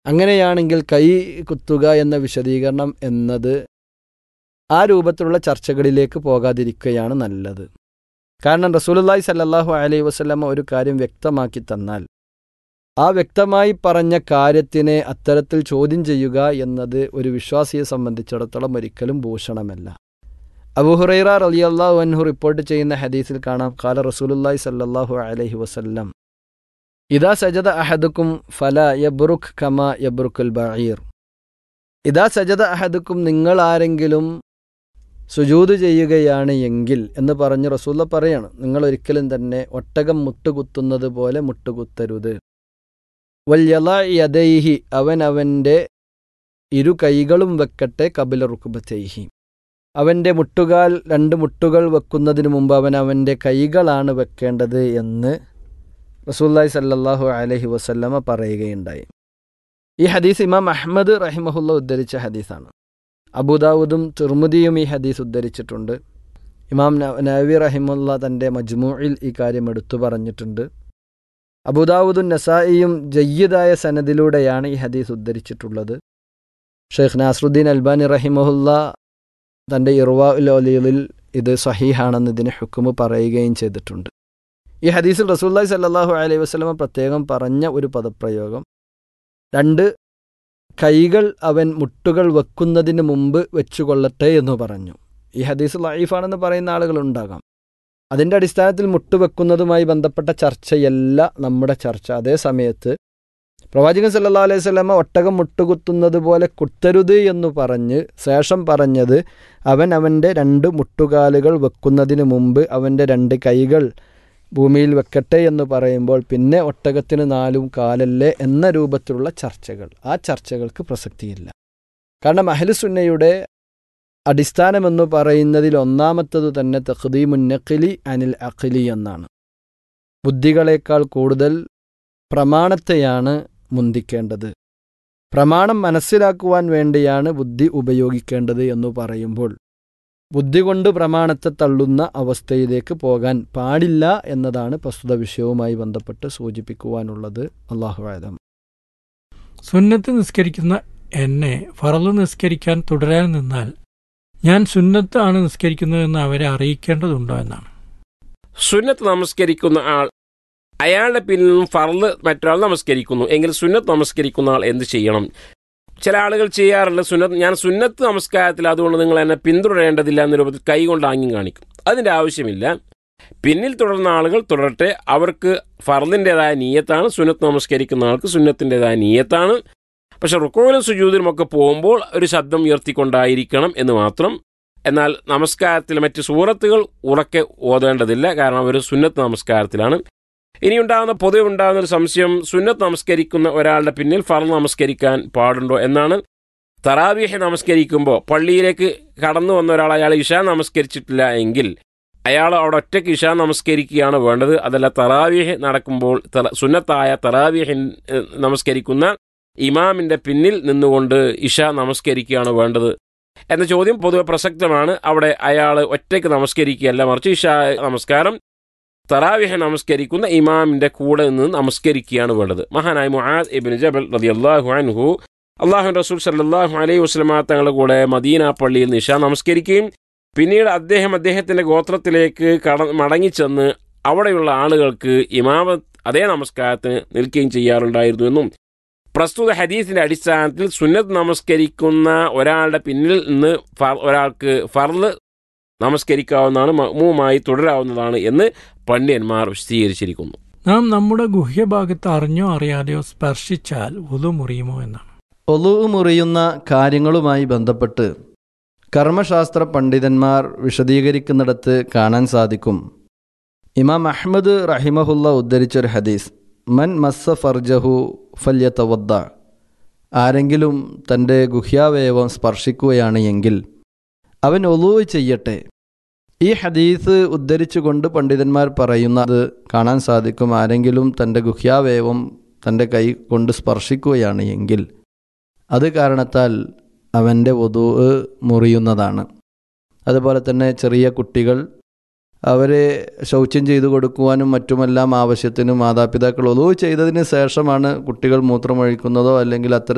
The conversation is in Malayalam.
അങ്ങനെയാണെങ്കിൽ കൈ കുത്തുക എന്ന വിശദീകരണം എന്നത് ആ രൂപത്തിലുള്ള ചർച്ചകളിലേക്ക് പോകാതിരിക്കുകയാണ് നല്ലത് കാരണം റസൂലുള്ളാഹി സല്ലല്ലാഹു അലൈഹി വസല്ലമ ഒരു കാര്യം വ്യക്തമാക്കി തന്നാൽ ആ വ്യക്തമായി പറഞ്ഞ കാര്യത്തിനെ അത്തരത്തിൽ ചോദ്യം ചെയ്യുക എന്നത് ഒരു വിശ്വാസിയെ സംബന്ധിച്ചിടത്തോളം ഒരിക്കലും ഭൂഷണമല്ല അബുഹുറൈറ റളിയല്ലാഹു അൻഹു റിപ്പോർട്ട് ചെയ്യുന്ന ഹദീസിൽ കാണാം കാല റസൂലുള്ളാഹി സല്ലല്ലാഹു അലൈഹി വസല്ലം ഇദാ സജദ അഹദുക്കും ഫല യബ്റുഖ് കമ യബ്റുക്കുൽ ബഈർ ഇദാ സജദ അഹദുക്കും നിങ്ങൾ ആരെങ്കിലും സുജൂത് ചെയ്യുകയാണ് എങ്കിൽ എന്ന് പറഞ്ഞ് റസൂല്ല പറയാണ് നിങ്ങൾ ഒരിക്കലും തന്നെ ഒട്ടകം മുട്ടുകുത്തുന്നത് പോലെ മുട്ടുകുത്തരുത് വല്യല യദൈഹി അവൻ അവൻ്റെ ഇരു കൈകളും വെക്കട്ടെ കപില റുക്കുബത്തൈഹി അവൻ്റെ മുട്ടുകാൽ രണ്ട് മുട്ടുകൾ വെക്കുന്നതിന് മുമ്പ് അവൻ അവൻ്റെ കൈകളാണ് വെക്കേണ്ടത് എന്ന് റസൂല്ലായി സല്ലല്ലാഹു അലൈഹി വസല്ലമ പറയുകയുണ്ടായി ഈ ഹദീസ് ഇമാം അഹമ്മദ് റഹിമഹുല്ല ഉദ്ധരിച്ച ഹദീസാണ് അബുദാവുദും തുർമുദിയും ഈ ഹദീസ് ഉദ്ധരിച്ചിട്ടുണ്ട് ഇമാം നവി റഹിമുല്ല തൻ്റെ മജ്മൂയിൽ ഈ കാര്യം എടുത്തു പറഞ്ഞിട്ടുണ്ട് അബുദാവുദും നസായിയും ജയ്യിദായ സനദിലൂടെയാണ് ഈ ഹദീസ് ഉദ്ധരിച്ചിട്ടുള്ളത് ഷെയ്ഖ് നാസറുദ്ദീൻ അൽബാനി റഹിമഹുല്ല തൻ്റെ ഇർവാ ഉൽ ഒലീലിൽ ഇത് സഹീഹാണെന്ന് ഇതിന് ഹുക്കുമ് പറയുകയും ചെയ്തിട്ടുണ്ട് ഈ ഹദീസിൽ റസൂല്ലായി സല്ലാഹു അലൈഹി വസ്ലമ പ്രത്യേകം പറഞ്ഞ ഒരു പദപ്രയോഗം രണ്ട് കൈകൾ അവൻ മുട്ടുകൾ വെക്കുന്നതിന് മുമ്പ് വെച്ചുകൊള്ളട്ടെ എന്ന് പറഞ്ഞു ഈ ഹദീസ് ലൈഫാണെന്ന് പറയുന്ന ആളുകളുണ്ടാകാം അതിൻ്റെ അടിസ്ഥാനത്തിൽ മുട്ടുവെക്കുന്നതുമായി ബന്ധപ്പെട്ട ചർച്ചയല്ല നമ്മുടെ ചർച്ച അതേ സമയത്ത് പ്രവാചകൻ സല്ലാ അലൈഹി സ്വലമ ഒട്ടകം മുട്ടുകുത്തുന്നത് പോലെ കുത്തരുത് എന്ന് പറഞ്ഞ് ശേഷം പറഞ്ഞത് അവൻ അവൻ്റെ രണ്ട് മുട്ടുകാലുകൾ വെക്കുന്നതിന് മുമ്പ് അവൻ്റെ രണ്ട് കൈകൾ ഭൂമിയിൽ വെക്കട്ടെ എന്ന് പറയുമ്പോൾ പിന്നെ ഒട്ടകത്തിന് നാലും കാലല്ലേ എന്ന രൂപത്തിലുള്ള ചർച്ചകൾ ആ ചർച്ചകൾക്ക് പ്രസക്തിയില്ല കാരണം അഹ്ലുസുന്നയുടെ അടിസ്ഥാനമെന്ന് പറയുന്നതിൽ ഒന്നാമത്തത് തന്നെ തഖ്ദീമുന്നഖിലി അനിൽ അഖിലി എന്നാണ് ബുദ്ധികളേക്കാൾ കൂടുതൽ പ്രമാണത്തെയാണ് മുന്തിക്കേണ്ടത് പ്രമാണം മനസ്സിലാക്കുവാൻ വേണ്ടിയാണ് ബുദ്ധി ഉപയോഗിക്കേണ്ടത് എന്ന് പറയുമ്പോൾ ബുദ്ധി കൊണ്ട് പ്രമാണത്തെ തള്ളുന്ന അവസ്ഥയിലേക്ക് പോകാൻ പാടില്ല എന്നതാണ് പ്രസ്തുത വിഷയവുമായി ബന്ധപ്പെട്ട് സൂചിപ്പിക്കുവാനുള്ളത് അള്ളാഹു ആലം സുന്നത്ത് നിസ്കരിക്കുന്ന എന്നെ ഫറല് നിസ്കരിക്കാൻ തുടരാൻ നിന്നാൽ ഞാൻ സുന്നത്താണ് നിസ്കരിക്കുന്നതെന്ന് അവരെ അറിയിക്കേണ്ടതുണ്ടോ എന്നാണ് സുന്നത്ത് നമസ്കരിക്കുന്ന ആൾ അയാളുടെ പിന്നിലും ഫർള് മറ്റൊരാൾ നമസ്കരിക്കുന്നു എങ്കിൽ സുന്നത്ത് നമസ്കരിക്കുന്ന ആൾ എന്ത് ചെയ്യണം ചില ആളുകൾ ചെയ്യാറുണ്ട് സുന്നത്ത് ഞാൻ സുന്നത്ത് നമസ്കാരത്തിൽ അതുകൊണ്ട് നിങ്ങൾ എന്നെ പിന്തുടരേണ്ടതില്ല എന്ന രൂപത്തിൽ കൈ കൊണ്ട് ആംഗ്യം കാണിക്കും അതിൻ്റെ ആവശ്യമില്ല പിന്നിൽ തുടർന്ന ആളുകൾ തുടരട്ടെ അവർക്ക് ഫർദിൻ്റെതായ നീയത്താണ് സുന്നത്ത് നമസ്കരിക്കുന്ന ആൾക്ക് സുന്നത്തിൻ്റെതായ നീയത്താണ് പക്ഷെ റുക്കോയിലും സുജൂതിലും ഒക്കെ പോകുമ്പോൾ ഒരു ശബ്ദം ഉയർത്തിക്കൊണ്ടായിരിക്കണം എന്ന് മാത്രം എന്നാൽ നമസ്കാരത്തിൽ മറ്റ് സൂറത്തുകൾ ഉറക്കെ ഓതേണ്ടതില്ല കാരണം ഒരു സുന്നത്ത് നമസ്കാരത്തിലാണ് ഇനി ഉണ്ടാകുന്ന പൊതുവെ ഉണ്ടാകുന്ന ഒരു സംശയം സുന്നത്ത് നമസ്കരിക്കുന്ന ഒരാളുടെ പിന്നിൽ ഫർ നമസ്കരിക്കാൻ പാടുണ്ടോ എന്നാണ് തറാവീഹ് നമസ്കരിക്കുമ്പോൾ പള്ളിയിലേക്ക് കടന്നു വന്ന ഒരാൾ അയാൾ ഇഷ നമസ്കരിച്ചിട്ടില്ല എങ്കിൽ അയാൾ അവിടെ ഒറ്റയ്ക്ക് ഇഷ നമസ്കരിക്കുകയാണ് വേണ്ടത് അതല്ല തറാവീഹ് നടക്കുമ്പോൾ സുന്നത്തായ തറാവീഹ് നമസ്കരിക്കുന്ന ഇമാമിന്റെ പിന്നിൽ നിന്നുകൊണ്ട് ഇഷ നമസ്കരിക്കുകയാണ് വേണ്ടത് എന്ന ചോദ്യം പൊതുവെ പ്രസക്തമാണ് അവിടെ അയാൾ ഒറ്റയ്ക്ക് നമസ്കരിക്കുകയല്ല മറിച്ച് ഇഷ നമസ്കാരം തറാവിഹ നമസ്കരിക്കുന്ന ഇമാമിന്റെ കൂടെ നിന്ന് നമസ്കരിക്കുകയാണ് വേണ്ടത് മഹാനായ മുആദ് ഇബിൻ ജബൽ റളിയല്ലാഹു അൻഹു അള്ളാഹു റസൂൽ സല്ലല്ലാഹു അലൈഹി വസല്ലമ തങ്ങളുടെ കൂടെ മദീന പള്ളിയിൽ നിഷ നമസ്കരിക്കുകയും പിന്നീട് അദ്ദേഹം അദ്ദേഹത്തിന്റെ ഗോത്രത്തിലേക്ക് കട മടങ്ങിച്ചെന്ന് അവിടെയുള്ള ആളുകൾക്ക് ഇമാമ അതേ നമസ്കാരത്തിന് നിൽക്കുകയും ചെയ്യാറുണ്ടായിരുന്നു എന്നും പ്രസ്തുത ഹദീസിന്റെ അടിസ്ഥാനത്തിൽ സുന്നത്ത് നമസ്കരിക്കുന്ന ഒരാളുടെ പിന്നിൽ നിന്ന് ഒരാൾക്ക് ഫർദ് നമസ്കരിക്കാവുന്നതാണ് മഅ്മൂമായി തുടരാവുന്നതാണ് എന്ന് പണ്ഡിതന്മാർ വിശദീകരിച്ചിരിക്കുന്നു നാം നമ്മുടെ ഗുഹ്യഭാഗത്ത് അറിഞ്ഞോ അറിയാതെയോ സ്പർശിച്ചാൽ ഉതു മുറിയുമോ എന്നാണ് ഒലു മുറിയുന്ന കാര്യങ്ങളുമായി ബന്ധപ്പെട്ട് കർമ്മശാസ്ത്ര പണ്ഡിതന്മാർ വിശദീകരിക്കുന്നിടത്ത് കാണാൻ സാധിക്കും ഇമാം അഹ്മദ് റഹിമഹുല്ല ഉദ്ധരിച്ചൊരു ഹദീസ് മൻ മസ്സ ഫർജഹു ഫല്യത്തവദ്ദ ആരെങ്കിലും തൻ്റെ ഗുഹ്യാവയവം സ്പർശിക്കുകയാണ് എങ്കിൽ അവൻ ഒലു ചെയ്യട്ടെ ഈ ഹദീസ് ഉദ്ധരിച്ചുകൊണ്ട് പണ്ഡിതന്മാർ പറയുന്നത് കാണാൻ സാധിക്കും ആരെങ്കിലും തൻ്റെ ഗുഹ്യാവയവം തൻ്റെ കൈ കൊണ്ട് സ്പർശിക്കുകയാണ് എങ്കിൽ അത് കാരണത്താൽ അവൻ്റെ വധു മുറിയുന്നതാണ് അതുപോലെ തന്നെ ചെറിയ കുട്ടികൾ അവരെ ശൗച്യം ചെയ്തു കൊടുക്കുവാനും മറ്റുമെല്ലാം ആവശ്യത്തിന് മാതാപിതാക്കൾ ഒതുവ് ചെയ്തതിന് ശേഷമാണ് കുട്ടികൾ മൂത്രമൊഴിക്കുന്നതോ അല്ലെങ്കിൽ അത്തരം